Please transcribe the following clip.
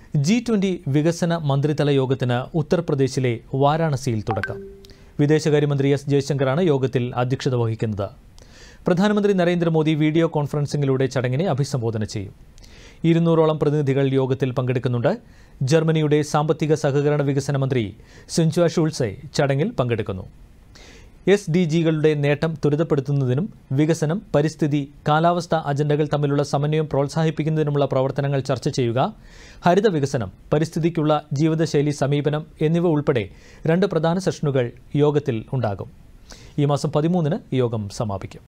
G twenty വികസന മന്ത്രിതല യോഗത്തിന് ഉത്തർപ്രദേശിലെ വാരാണസിയിൽ തുടക്കം വിദേശകാര്യമന്ത്രി എസ് ജയശങ്കറാണ് യോഗത്തിൽ അധ്യക്ഷത വഹിക്കുന്നത് പ്രധാനമന്ത്രി നരേന്ദ്രമോദി വീഡിയോ കോൺഫറൻസിംഗിലൂടെ ചടങ്ങിനെ അഭിസംബോധന ചെയ്യും ഇരുന്നൂറോളം പ്രതിനിധികൾ യോഗത്തിൽ പങ്കെടുക്കുന്നുണ്ട് ജർമ്മനിയുടെ സാമ്പത്തിക സഹകരണ വികസന മന്ത്രി സുൻചുവ ഷൂൾസെ ചടങ്ങിൽ പങ്കെടുക്കുന്നു എസ് ഡി ജികളുടെ നേട്ടം ത്വരിതപ്പെടുത്തുന്നതിനും വികസനം പരിസ്ഥിതി കാലാവസ്ഥ അജണ്ടകൾ തമ്മിലുള്ള സമന്വയം പ്രോത്സാഹിപ്പിക്കുന്നതിനുമുള്ള പ്രവർത്തനങ്ങൾ ചർച്ച ചെയ്യുക ഹരിത വികസനം പരിസ്ഥിതിക്കുള്ള ജീവിതശൈലി സമീപനം എന്നിവ ഉൾപ്പെടെ രണ്ട് പ്രധാന സെഷനുകൾ യോഗത്തിൽ ഉണ്ടാകും ഈ മാസം പതിമൂന്നിന് യോഗം സമാപിക്കും